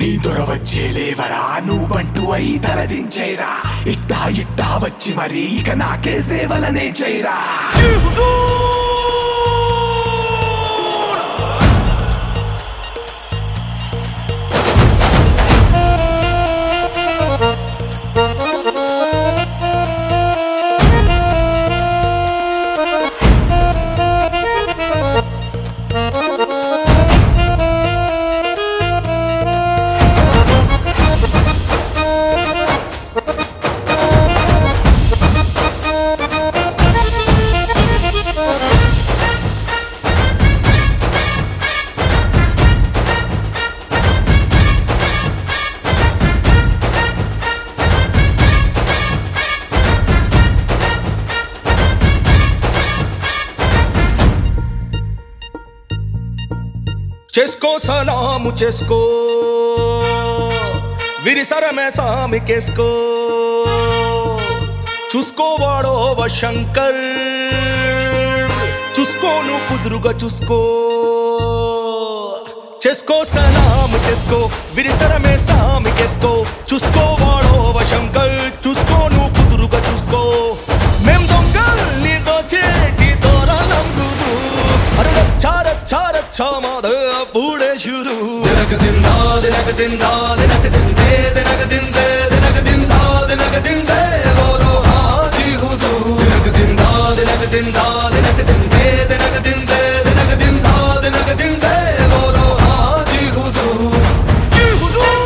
నీ దొర వచ్చే లేవరా నువ్వంటూ అయి తలదించేరా ఇట్టా ఇట్టా వచ్చి మరి ఇక నాకే సేవలనే చేయరా చేసుకో సలాము చేసుకో విరిసరమే సామికేసుకో చూసుకోవాడో శంకర్ చూసుకోను కుదురుగా చూసుకో చేసుకో సలాము చేసుకో విరిసరమే సామికేసుకో చూసుకోవాడో శంకర్ చూసుకోను కుదురుగా చూసుకో మేం దొంగల్ని దోచేటి దొరలం గురు అరే రచ్చా రచ్చా రచ్చా మాధ పూడే శురు ದಿನಕ ದಿಂದ ದಿನಕ ದಿಂದ ದಿನಕ ದಿಂದೆ ದಿನಕ ದಿಂದೆ ದಿನಕ ದಿಂದ ದಿನಕ ದಿಂದೆ ಬೋಲೋ ಹಾಜಿ ಹುಜೂರ್ ದಿನಕ ದಿಂದ ದಿನಕ ದಿಂದ ದಿನಕ ದಿಂದೆ ದಿನಕ ದಿಂದೆ ದಿನಕ ದಿಂದ ದಿನಕ ದಿಂದೆ ಬೋಲೋ ಹಾಜಿ ಹುಜೂರ್ జీ హుజూర్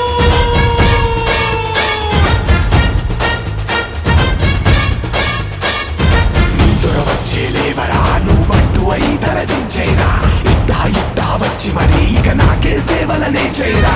నీ దొర వచ్చే లేవరా నువ్వంటూ అయి తలదించేరా ఇట్టా ఇట్టా వచ్చి మరి ఇక నాకే సేవలనే చేయరా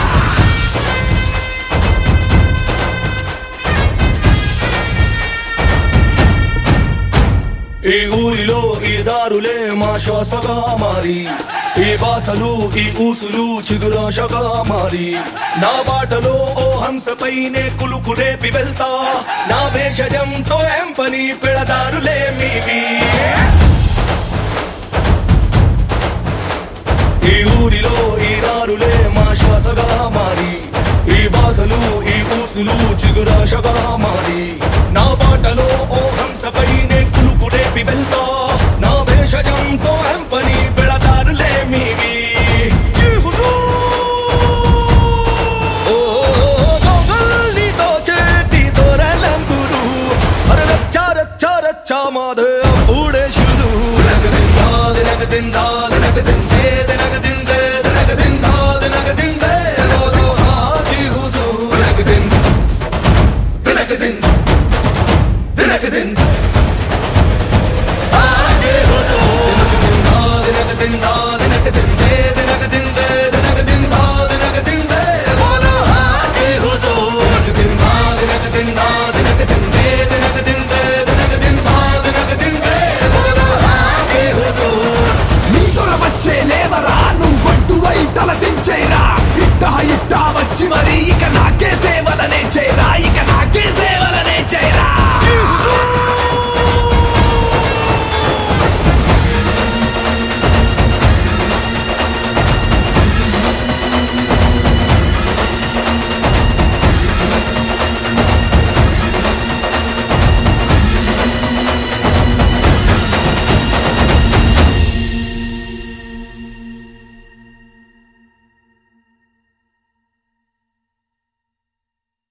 ఈ ఊరిలో ఈ దారులే మా శ్వాసగా మారి ఈ బాసలు ఈ ఊసులు చిగురాశగా మారి నా బాటలో ఓ హంసపైనే కులుకు రేపి వెళ్తా నా భేషజంతో ఏం పని పెడదారులే మీవి ఈ ఊరిలో ఈ దారులే మా శ్వాసగా మారి ఈ బాసలు ఈ ఊసులు చిగురాశగా మారి నా బాటలో ఓ హంసపైనే కులుకు రేపి వెళ్తా నా భేషజంతో ఎంపని పెడతారులే మీవి జీ హుజూర్! ఓ దొంగల్ని దోచేటి దొరలం గురు అరే రచ్చా రచ్చా రచ్చా మాధే అప్పుడే శురు ದಿನಕ ದಿಂದ ದಿನಕ ದಿಂದೆ ದಿನಕ ದಿಂದೆ ದಿನಕ ದಿಂದ ದಿನಕ ದಿಂದೆ ಬೋಲೋ ಹಾಜಿ ಹುಜೂರ್ ದಿನಕ ದಿಂದ ದಿನಕ ದಿಂದ ದಿನಕ ದಿಂದ ಹಾಜಿ ಹುಜೂರ್ ದಿನಕ ದಿಂದ ದಿನಕ ದಿಂದ